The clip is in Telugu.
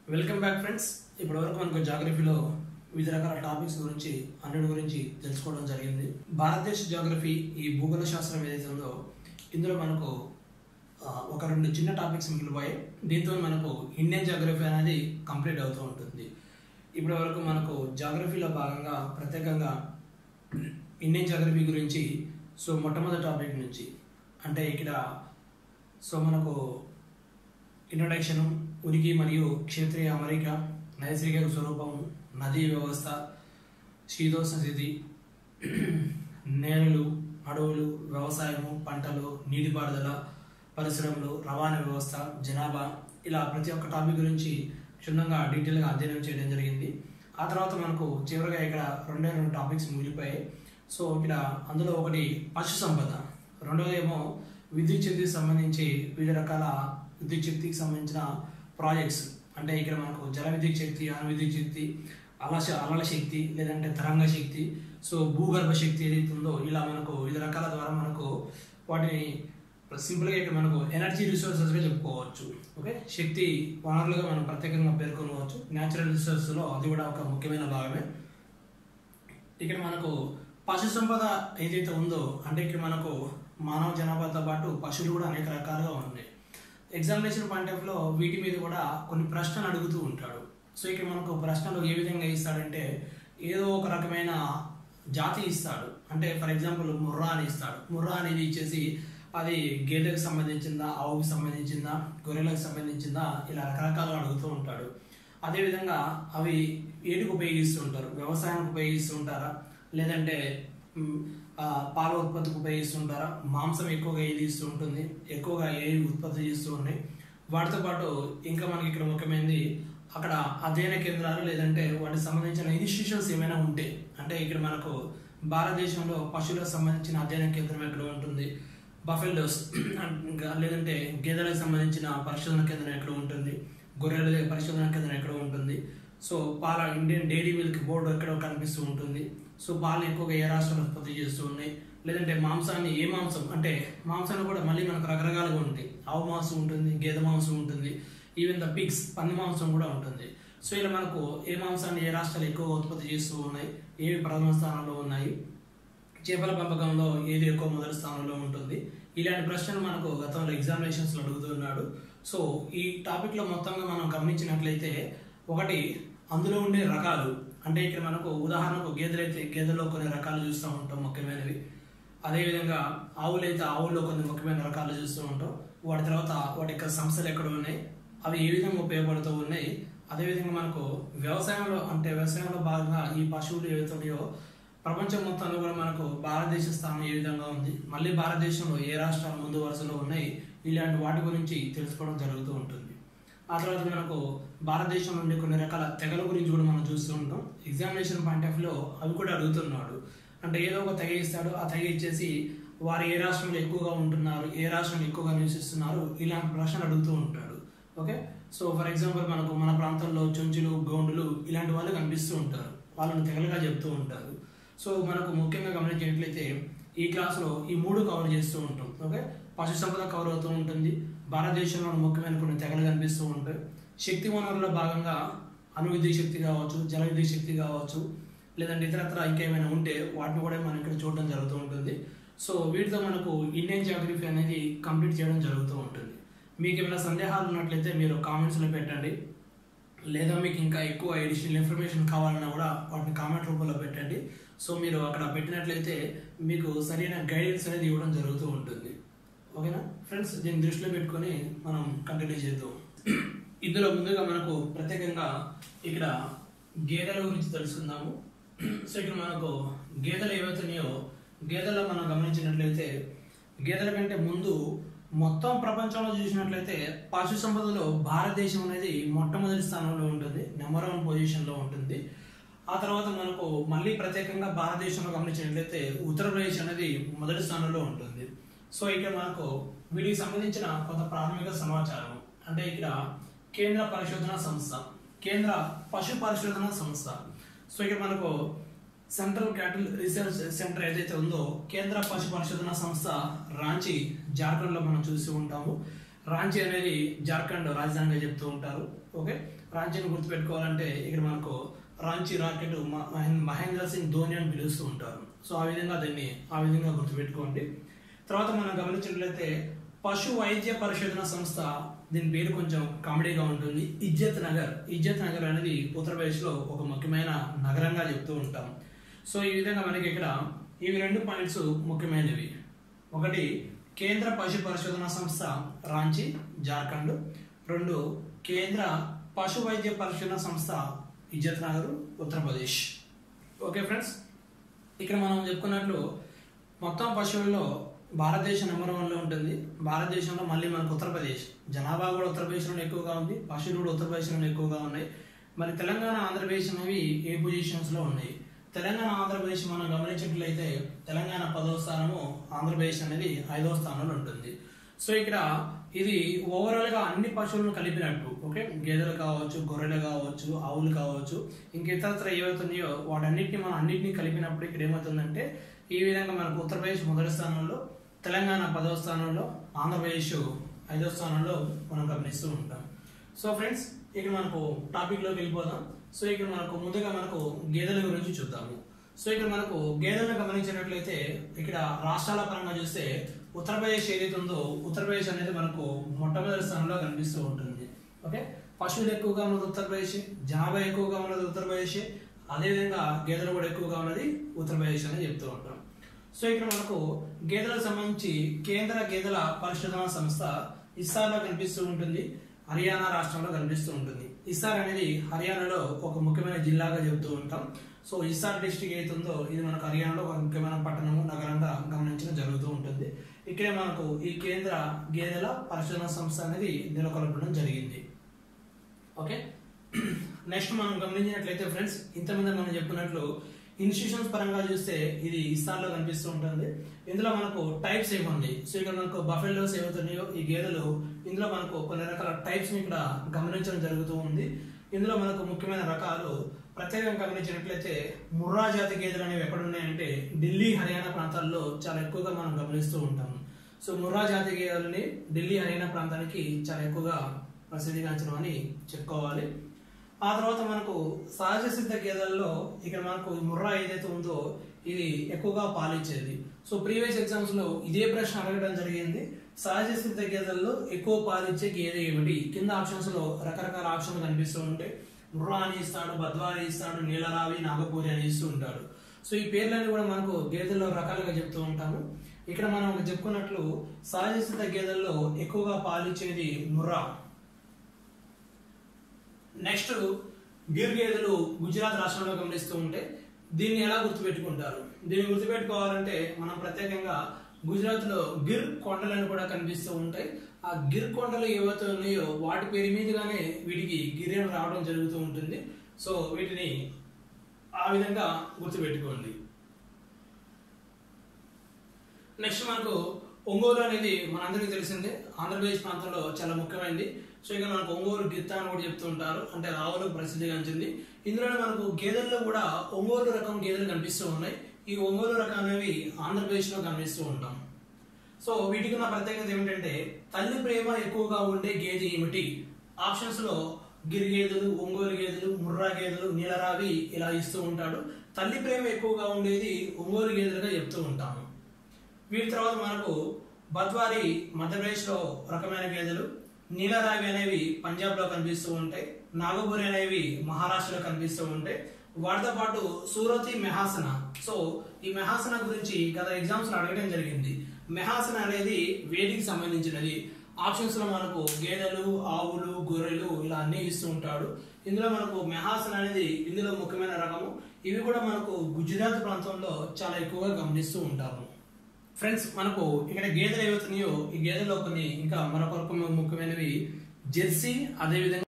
వెల్కమ్ బ్యాక్ ఫ్రెండ్స్ ఇప్పటి వరకు మనకు జాగ్రఫీలో వివిధ రకాల టాపిక్స్ గురించి అన్నిటి గురించి తెలుసుకోవడం జరిగింది భారతదేశ జాగ్రఫీ ఈ భూగోళ శాస్త్రం ఏదైతే ఉందో ఇందులో మనకు ఆ, ఒక రెండు చిన్న టాపిక్స్ మిగిలిపోయాయి దీంతో మనకు ఇండియన్ జాగ్రఫీ అనేది కంప్లీట్ అవుతూ ఉంటుంది ఇప్పటి వరకు మనకు జాగ్రఫీలో భాగంగా ప్రత్యేకంగా ఇండియన్ జాగ్రఫీ గురించి సో మొట్టమొదటి టాపిక్ నుంచి అంటే ఇక్కడ సో మనకు ఇంట్రొడక్షన్ ఉనికి మరియు క్షేత్రీయ అమరిక నైసర్గిక స్వరూపం నదీ వ్యవస్థ శీతోష్ణ స్థితి నేలలు అడవులు వ్యవసాయము పంటలు నీటిపారుదల పరిశ్రమలు రవాణా వ్యవస్థ జనాభా ఇలా ప్రతి ఒక్క టాపిక్ గురించి క్షుణ్ణంగా డీటెయిల్గా అధ్యయనం చేయడం జరిగింది ఆ తర్వాత మనకు చివరిగా ఇక్కడ రెండే రెండు టాపిక్స్ మిగిలిపోయాయి సో ఇక్కడ అందులో ఒకటి పశు సంపద రెండోది ఏమో విద్యుత్ శక్తికి సంబంధించి వివిధ రకాల విద్యుత్ శక్తికి సంబంధించిన ప్రాజెక్ట్స్ అంటే ఇక్కడ మనకు జల విద్యుత్ శక్తి అణు విద్యుత్ శక్తి అలశ అలల శక్తి లేదంటే తరంగ శక్తి సో భూగర్భ శక్తి ఏదైతే ఉందో ఇలా మనకు వివిధ రకాల ద్వారా మనకు వాటిని సింపుల్గా ఇక్కడ మనకు ఎనర్జీ రిసోర్సెస్గా చెప్పుకోవచ్చు ఓకే శక్తి వనరులుగా మనం ప్రత్యేకంగా పేర్కొనవచ్చు న్యాచురల్ రిసోర్స్లో అది కూడా ఒక ముఖ్యమైన భాగమే ఇక్కడ మనకు పశు సంపద ఏదైతే ఉందో అంటే ఇక్కడ మనకు మానవ జనాభాతో పాటు పశువులు కూడా అనేక రకాలుగా ఉన్నాయి ఎగ్జామినేషన్ పాయింట్ ఆఫ్ లో వీటి మీద కూడా కొన్ని ప్రశ్నలు అడుగుతూ ఉంటాడు సో ఇక్కడ మనకు ప్రశ్నలు ఏ విధంగా ఇస్తాడంటే ఏదో ఒక రకమైన జాతి ఇస్తాడు అంటే ఫర్ ఎగ్జాంపుల్ ముర్రా అని ఇస్తాడు ముర్రా అనేది ఇచ్చేసి అది గేదెకు సంబంధించిందా ఆవుకి సంబంధించిందా గొర్రెలకు సంబంధించిందా ఇలా రకరకాలుగా అడుగుతూ ఉంటాడు అదేవిధంగా అవి ఏటికి ఉపయోగిస్తూ ఉంటారు వ్యవసాయానికి ఉపయోగిస్తూ ఉంటారా లేదంటే మ్, ఆ, పాల ఉత్పత్తికి ఉపయోగిస్తుంటారా మాంసం ఎక్కువగా ఏది ఇస్తూ ఉంటుంది ఎక్కువగా ఏవి ఉత్పత్తి చేస్తూ ఉన్నాయి వాటితో పాటు ఇంకా మనకి ఇక్కడ ముఖ్యమైనది అక్కడ అధ్యయన కేంద్రాలు లేదంటే వాటికి సంబంధించిన ఇన్స్టిట్యూషన్స్ ఏమైనా ఉంటే అంటే ఇక్కడ మనకు భారతదేశంలో పశువులకు సంబంధించిన అధ్యయన కేంద్రం ఎక్కడ ఉంటుంది బఫెల్డోస్ ఇంకా లేదంటే గేదెలకు సంబంధించిన పరిశోధన కేంద్రం ఎక్కడ ఉంటుంది గొర్రెల పరిశోధన కేంద్రం ఎక్కడ ఉంటుంది సో పాల ఇండియన్ డైరీ మిల్క్ బోర్డు ఎక్కడ కనిపిస్తూ ఉంటుంది సో పాలు ఎక్కువగా ఏ రాష్ట్రాలు ఉత్పత్తి చేస్తూ ఉన్నాయి లేదంటే మాంసాన్ని ఏ మాంసం అంటే మాంసాన్ని కూడా మళ్ళీ మనకు రకరకాలుగా ఉంటాయి ఆవు మాంసం ఉంటుంది గేదె మాంసం ఉంటుంది ఈవెన్ ద పిగ్స్ పంది మాంసం కూడా ఉంటుంది సో ఇలా మనకు ఏ మాంసాన్ని ఏ రాష్ట్రాలు ఎక్కువ ఉత్పత్తి చేస్తూ ఉన్నాయి ఏవి ప్రథమ స్థానంలో ఉన్నాయి చేపల పెంపకంలో ఏది ఎక్కువ మొదటి స్థానంలో ఉంటుంది ఇలాంటి ప్రశ్నలు మనకు గతంలో ఎగ్జామినేషన్స్ లో అడుగుతున్నాడు సో ఈ టాపిక్ లో మొత్తంగా మనం గమనించినట్లయితే ఒకటి అందులో ఉండే రకాలు అంటే ఇక్కడ మనకు ఉదాహరణకు గేదెలైతే గేదెలో కొన్ని రకాలు చూస్తూ ఉంటాం ముఖ్యమైనవి అదేవిధంగా ఆవులైతే ఆవుల్లో కొన్ని ముఖ్యమైన రకాలు చూస్తూ ఉంటాం వాటి తర్వాత వాటి యొక్క సంస్థలు ఎక్కడ ఉన్నాయి అవి ఏ విధంగా ఉపయోగపడుతూ ఉన్నాయి అదేవిధంగా మనకు వ్యవసాయంలో అంటే వ్యవసాయంలో భాగంగా ఈ పశువులు ఏవైతే ఉన్నాయో ప్రపంచం మొత్తంలో కూడా మనకు భారతదేశ స్థానం ఏ విధంగా ఉంది మళ్ళీ భారతదేశంలో ఏ రాష్ట్రాలు ముందు వరుసలో ఉన్నాయి ఇలాంటి వాటి గురించి తెలుసుకోవడం జరుగుతూ ఉంటుంది ఆ తర్వాత మనకు భారతదేశం నుండి కొన్ని రకాల తెగల గురించి కూడా మనం చూస్తూ ఉంటాం ఎగ్జామినేషన్ పాయింట్ ఆఫ్ లో అవి కూడా అడుగుతున్నాడు అంటే ఏదో ఒక తెగ ఇస్తాడు ఆ తెగ ఇచ్చేసి వారు ఏ రాష్ట్రంలో ఎక్కువగా ఉంటున్నారు ఏ రాష్ట్రంలో ఎక్కువగా నివసిస్తున్నారు ఇలాంటి ప్రశ్నలు అడుగుతూ ఉంటాడు ఓకే సో ఫర్ ఎగ్జాంపుల్ మనకు మన ప్రాంతంలో చెంచులు గోండులు ఇలాంటి వాళ్ళు కనిపిస్తూ ఉంటారు వాళ్ళని తెగలుగా చెప్తూ ఉంటారు సో మనకు ముఖ్యంగా గమనించినట్లయితే ఈ క్లాస్లో ఈ మూడు కవర్ చేస్తూ ఉంటాం ఓకే పశు సంపద కవర్ అవుతూ ఉంటుంది భారతదేశంలో ముఖ్యమైన కొన్ని తెగలు కనిపిస్తూ ఉంటాయి శక్తి వనరుల్లో భాగంగా అణు విద్యుత్ శక్తి కావచ్చు జల విద్యుత్ శక్తి కావచ్చు లేదంటే ఇతరత్ర ఇంకేమైనా ఉంటే వాటిని కూడా మనం ఇక్కడ చూడడం జరుగుతూ ఉంటుంది సో వీటితో మనకు ఇండియన్ జాగ్రఫీ అనేది కంప్లీట్ చేయడం జరుగుతూ ఉంటుంది మీకు ఏమైనా సందేహాలు ఉన్నట్లయితే మీరు కామెంట్స్లో పెట్టండి లేదా మీకు ఇంకా ఎక్కువ ఎడిషనల్ ఇన్ఫర్మేషన్ కావాలన్నా కూడా వాటిని కామెంట్ రూపంలో పెట్టండి సో మీరు అక్కడ పెట్టినట్లయితే మీకు సరైన గైడెన్స్ అనేది ఇవ్వడం జరుగుతూ ఉంటుంది ఓకేనా ఫ్రెండ్స్ దీన్ని దృష్టిలో పెట్టుకొని మనం కంటిన్యూ చేద్దాం ఇందులో ముందుగా మనకు ప్రత్యేకంగా ఇక్కడ గేదెల గురించి తెలుసుకుందాము సో ఇక్కడ మనకు గేదెలు ఏవైతున్నాయో గేదెల్లో మనం గమనించినట్లయితే గేదెల కంటే ముందు మొత్తం ప్రపంచంలో చూసినట్లయితే పశు సంపదలో భారతదేశం అనేది మొట్టమొదటి స్థానంలో ఉంటుంది నెంబర్ వన్ పొజిషన్లో ఉంటుంది ఆ తర్వాత మనకు మళ్ళీ ప్రత్యేకంగా భారతదేశంలో గమనించినట్లయితే ఉత్తరప్రదేశ్ అనేది మొదటి స్థానంలో ఉంటుంది సో ఇక్కడ మనకు వీటికి సంబంధించిన కొంత ప్రాథమిక సమాచారం అంటే ఇక్కడ కేంద్ర పరిశోధన సంస్థ కేంద్ర పశు పరిశోధన సంస్థ సో ఇక్కడ మనకు సెంట్రల్ క్యాటిల్ రీసెర్చ్ సెంటర్ ఏదైతే ఉందో కేంద్ర పశు పరిశోధన సంస్థ రాంచీ జార్ఖండ్ లో మనం చూసి ఉంటాము రాంచీ అనేది జార్ఖండ్ రాజధానిగా చెప్తూ ఉంటారు ఓకే రాంచీని గుర్తుపెట్టుకోవాలంటే ఇక్కడ మనకు రాంచీ రాకెట్ మ- మహేం- మహేంద్ర సింగ్ ధోని అని పిలుస్తూ ఉంటారు సో ఆ విధంగా దీన్ని ఆ విధంగా గుర్తుపెట్టుకోండి తర్వాత మనం గమనించినట్లయితే పశు వైద్య పరిశోధన సంస్థ దీని పేరు కొంచెం కామెడీగా ఉంటుంది ఇజ్జత్ నగర్ ఇజ్జత్ నగర్ అనేది ఉత్తరప్రదేశ్ లో ఒక ముఖ్యమైన నగరంగా చెప్తూ ఉంటాం సో ఈ విధంగా మనకి ఇక్కడ ఇవి రెండు పాయింట్స్ ముఖ్యమైనవి ఒకటి కేంద్ర పశు పరిశోధన సంస్థ రాంచీ జార్ఖండ్ రెండు కేంద్ర పశు వైద్య పరిశోధన సంస్థ ఇజ్జత్ నగర్ ఉత్తరప్రదేశ్ ఓకే ఫ్రెండ్స్ ఇక్కడ మనం చెప్పుకున్నట్లు మొత్తం పశువుల్లో భారతదేశం నెంబర్ వన్లో ఉంటుంది భారతదేశంలో మళ్ళీ మనకు ఉత్తరప్రదేశ్ జనాభా కూడా ఉత్తరప్రదేశ్లో ఎక్కువగా ఉంది పశువులు కూడా ఉత్తరప్రదేశ్లో ఎక్కువగా ఉన్నాయి మరి తెలంగాణ ఆంధ్రప్రదేశ్ అనేవి ఏ పొజిషన్స్లో ఉన్నాయి తెలంగాణ ఆంధ్రప్రదేశ్ మనం గమనించినట్లయితే తెలంగాణ పదవ స్థానము ఆంధ్రప్రదేశ్ అనేది ఐదవ స్థానంలో ఉంటుంది సో ఇక్కడ ఇది ఓవరాల్ గా అన్ని పశువులను కలిపినట్టు ఓకే గేదెలు కావచ్చు గొర్రెలు కావచ్చు ఆవులు కావచ్చు ఇంక ఇతరత్ర ఏవైతున్నాయో వాటన్నిటిని మనం అన్నిటిని కలిపినప్పుడు ఇక్కడ ఏమవుతుందంటే ఈ విధంగా మనకు ఉత్తరప్రదేశ్ మొదటి స్థానంలో తెలంగాణ పదవ స్థానంలో ఆంధ్రప్రదేశ్ ఐదవ స్థానంలో మనం గమనిస్తూ ఉంటాం సో ఫ్రెండ్స్ ఇక్కడ మనకు టాపిక్ లోకి వెళ్ళిపోదాం సో ఇక్కడ మనకు ముందుగా మనకు గేదెల గురించి చూద్దాము సో ఇక్కడ మనకు గేదెలను గమనించినట్లయితే ఇక్కడ రాష్ట్రాల పరంగా చూస్తే ఉత్తరప్రదేశ్ ఏదైతే ఉందో ఉత్తరప్రదేశ్ అనేది మనకు మొట్టమొదటి స్థానంలో కనిపిస్తూ ఉంటుంది ఓకే పశువులు ఎక్కువగా ఉన్నది ఉత్తరప్రదేశ్ జనాభా ఎక్కువగా ఉన్నది ఉత్తరప్రదేశ్ అదేవిధంగా గేదెలు కూడా ఎక్కువగా ఉన్నది ఉత్తరప్రదేశ్ అని చెప్తూ ఉంటాం సో ఇక్కడ మనకు గేదెలకు సంబంధించి కేంద్ర గేదెల పరిశోధన సంస్థ ఇస్సార్లో కనిపిస్తూ ఉంటుంది హర్యానా రాష్ట్రంలో కనిపిస్తూ ఉంటుంది ఇస్సార్ అనేది హర్యానాలో ఒక ముఖ్యమైన జిల్లాగా చెబుతూ ఉంటాం సో ఇస్సార్ డిస్టిక్ ఏదైతే ఉందో ఇది మనకు హర్యానాలో ఒక ముఖ్యమైన పట్టణము నగరంగా గమనించడం జరుగుతూ ఉంటుంది ఇక్కడే మనకు ఈ కేంద్ర గేదెల పరిశోధన సంస్థ అనేది నెలకొల్పడం జరిగింది ఓకే నెక్స్ట్ మనం గమనించినట్లయితే ఫ్రెండ్స్ ఇంతమంది మనం చెప్పుకున్నట్లు ఇన్స్టిట్యూషన్స్ పరంగా చూస్తే ఇది ఇస్తాన్లో కనిపిస్తూ ఉంటుంది ఇందులో మనకు టైప్స్ ఏమి ఉన్నాయి సో ఇక్కడ మనకు బఫెల్లోస్ ఏవైతున్నాయో ఈ గేదెలు ఇందులో మనకు కొన్ని రకాల టైప్స్ ని ఇక్కడ గమనించడం జరుగుతూ ఉంది ఇందులో మనకు ముఖ్యమైన రకాలు ప్రత్యేకంగా గమనించినట్లయితే ముర్రా జాతి గేదెలు అనేవి ఎక్కడ ఉన్నాయంటే ఢిల్లీ హర్యానా ప్రాంతాల్లో చాలా ఎక్కువగా మనం గమనిస్తూ ఉంటాం సో ముర్రా జాతి గేదెలని ఢిల్లీ హర్యానా ప్రాంతానికి చాలా ఎక్కువగా ప్రసిద్ధిగాంచడం అని చెప్పుకోవాలి ఆ తర్వాత మనకు సహజ సిద్ధ గేదెల్లో ఇక్కడ మనకు ఈ ముర్రా ఏదైతే ఉందో ఇది ఎక్కువగా పాలిచ్చేది సో ప్రీవియస్ ఎగ్జామ్స్ లో ఇదే ప్రశ్న అడగడం జరిగింది సహజ సిద్ధ గేదెల్లో ఎక్కువ పాలిచ్చే గేదె ఏమిటి కింద ఆప్షన్స్ లో రకరకాల ఆప్షన్లు కనిపిస్తూ ఉంటాయి ముర్రా అని ఇస్తాడు బద్వా అని ఇస్తాడు నీలరావి నాగపూరి అని ఇస్తూ ఉంటాడు సో ఈ పేర్లన్నీ కూడా మనకు గేదెల్లో రకాలుగా చెప్తూ ఉంటాము ఇక్కడ మనం చెప్పుకున్నట్లు సహజ సిద్ధ గేదెల్లో ఎక్కువగా పాలిచ్చేది ముర్రా నెక్స్ట్ గిర్ గేదెలు గుజరాత్ రాష్ట్రంలో గమనిస్తూ ఉంటే దీన్ని ఎలా గుర్తుపెట్టుకుంటారు దీన్ని గుర్తుపెట్టుకోవాలంటే మనం ప్రత్యేకంగా గుజరాత్ లో గిర్ కొండలను కూడా కనిపిస్తూ ఉంటాయి ఆ గిర్ కొండలు ఏవైతే ఉన్నాయో వాటి పేరు మీదుగానే వీటికి గిర్ అని రావడం జరుగుతూ ఉంటుంది సో వీటిని ఆ విధంగా గుర్తుపెట్టుకోండి నెక్స్ట్ మనకు ఒంగోలు అనేది మనందరికీ తెలిసిందే ఆంధ్రప్రదేశ్ ప్రాంతంలో చాలా ముఖ్యమైనది సో ఇక మనకు ఒంగోలు గిత్త అని కూడా చెప్తూ ఉంటారు అంటే రావులు ప్రసిద్ధిగాంచింది ఇందులో మనకు గేదెల్లో కూడా ఒంగోలు రకం గేదెలు కనిపిస్తూ ఉన్నాయి ఈ ఒంగోలు రకం అనేవి ఆంధ్రప్రదేశ్ లో కనిపిస్తూ ఉంటాం సో వీటికి ఉన్న ప్రత్యేకత ఏమిటంటే తల్లి ప్రేమ ఎక్కువగా ఉండే గేదె ఏమిటి ఆప్షన్స్ లో గిరి గేదెలు ఒంగోలు గేదెలు ముర్రా గేదెలు నీలరావి ఇలా ఇస్తూ ఉంటాడు తల్లి ప్రేమ ఎక్కువగా ఉండేది ఒంగోలు గేదెలుగా చెప్తూ ఉంటాము వీటి తర్వాత మనకు బద్వారి మధ్యప్రదేశ్ లో రకమైన గేదెలు నీలరావి అనేవి పంజాబ్ లో కనిపిస్తూ ఉంటాయి నాగపూరి అనేవి మహారాష్ట్రలో కనిపిస్తూ ఉంటాయి వాటితో పాటు సూరతి మెహాసన సో ఈ మెహాసన గురించి గత ఎగ్జామ్స్ లో అడగడం జరిగింది మెహాసన అనేది వేదికి సంబంధించినది ఆప్షన్స్ లో మనకు గేదెలు ఆవులు గొర్రెలు ఇలా అన్ని ఇస్తూ ఉంటాడు ఇందులో మనకు మెహాసన అనేది ఇందులో ముఖ్యమైన రకము ఇవి కూడా మనకు గుజరాత్ ప్రాంతంలో చాలా ఎక్కువగా గమనిస్తూ ఉంటాము ఫ్రెండ్స్ మనకు ఇక్కడ గేదెలు ఏవైతున్నాయో ఈ గేదెలో కొన్ని ఇంకా మరొక రకం ముఖ్యమైనవి జెర్సీ అదేవిధంగా